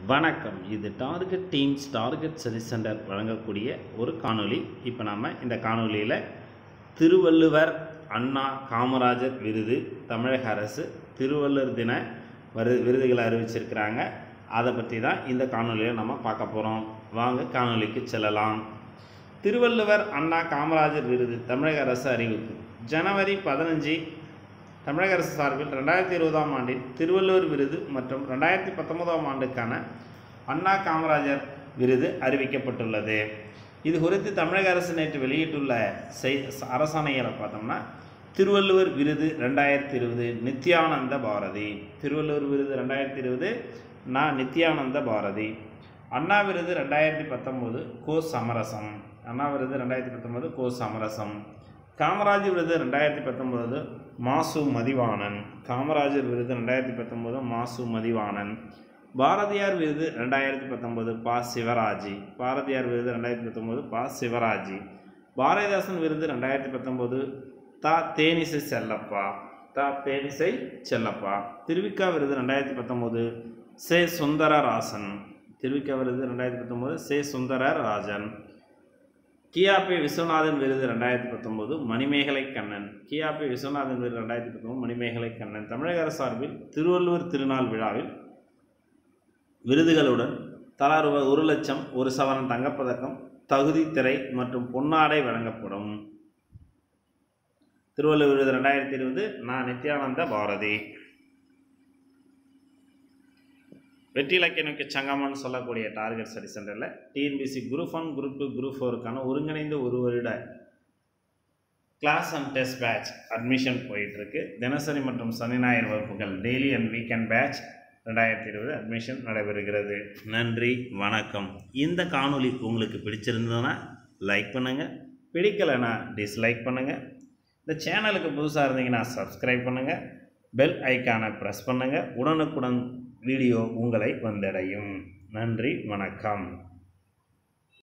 வணக்கம் இது target teams target service centre வழங்கக்கூடிய ஒரு காணொளி இப்போ நாம் இந்த காணொளியில் திருவள்ளுவர் அண்ணா காமராஜர் விருது தமிழக அரசு திருவள்ளுவர் தின வரு விருதுகளை அறிவிச்சிருக்கிறாங்க அதை பற்றி தான் இந்த காணொளியில் நம்ம பார்க்க போகிறோம் வாங்க காணொளிக்கு செல்லலாம் திருவள்ளுவர் அண்ணா காமராஜர் விருது தமிழக அரசு அறிவிப்பு ஜனவரி பதினஞ்சு தமிழக அரசு சார்பில் ரெண்டாயிரத்தி இருபதாம் ஆண்டில் திருவள்ளுவர் விருது மற்றும் ரெண்டாயிரத்தி பத்தொன்பதாம் ஆண்டுக்கான அண்ணா காமராஜர் விருது அறிவிக்கப்பட்டுள்ளது இது குறித்து தமிழக அரசு நேற்று வெளியிட்டுள்ள செய் அரசாணைகளை பார்த்தோம்னா திருவள்ளுவர் விருது ரெண்டாயிரத்தி இருபது நித்யானந்த பாரதி திருவள்ளுவர் விருது ரெண்டாயிரத்தி இருபது நான் நித்யானந்த பாரதி அண்ணா விருது ரெண்டாயிரத்தி பத்தொம்போது கோ சமரசம் அண்ணா விருது ரெண்டாயிரத்தி பத்தொம்போது கோ சமரசம் காமராஜர் விருது ரெண்டாயிரத்தி பத்தொம்போது மாசு மதிவாணன் காமராஜர் விருது ரெண்டாயிரத்தி பத்தொம்போது மாசு மதிவாணன் பாரதியார் விருது ரெண்டாயிரத்தி பத்தொம்போது பா சிவராஜி பாரதியார் விருது ரெண்டாயிரத்தி பத்தொம்போது பா சிவராஜி பாரதிதாசன் விருது ரெண்டாயிரத்தி பத்தொம்போது தா தேனிசை செல்லப்பா தா தேனிசை செல்லப்பா திருவிக்கா விருது ரெண்டாயிரத்தி பத்தொம்போது சே சுந்தரராசன் திருவிக்கா விருது ரெண்டாயிரத்தி பத்தொம்போது சே சுந்தரராஜன் கியாபி விஸ்வநாதன் விருது ரெண்டாயிரத்தி பத்தொம்போது மணிமேகலை கண்ணன் கியாபி விஸ்வநாதன் விருது ரெண்டாயிரத்தி பத்தொம்போது மணிமேகலை கண்ணன் தமிழக அரசு சார்பில் திருவள்ளுவர் திருநாள் விழாவில் விருதுகளுடன் தலா ரூபாய் ஒரு லட்சம் ஒரு சவரன் தங்கப்பதக்கம் தகுதி திரை மற்றும் பொன்னாடை வழங்கப்படும் திருவள்ளுவர் விருது ரெண்டாயிரத்தி இருபது நான் நித்யானந்த பாரதி வெற்றி இலக்கிய நோக்கி சங்கமம்னு சொல்லக்கூடிய டார்கெட் ஸ்டடி சென்டரில் TNPSC group one group two group ஃபோருக்கான ஒருங்கிணைந்த ஒரு வருட class and test batch admission போயிட்டுருக்கு தினசரி மற்றும் சனி ஞாயிறு வகுப்புகள் டெய்லி அண்ட் வீக்கெண்ட் பேட்ச் ரெண்டாயிரத்தி இருபது அட்மிஷன் நடைபெறுகிறது நன்றி வணக்கம் இந்த காணொளி உங்களுக்கு பிடிச்சிருந்ததுன்னா லைக் பண்ணுங்கள் பிடிக்கலைன்னா டிஸ்லைக் பண்ணுங்கள் இந்த சேனலுக்கு புதுசாக இருந்தீங்கன்னா சப்ஸ்கிரைப் பண்ணுங்கள் பெல் ஐக்கானை ப்ரெஸ் பண்ணுங்கள் உடனுக்குடன் வீடியோ உங்களை வந்தடையும் நன்றி வணக்கம்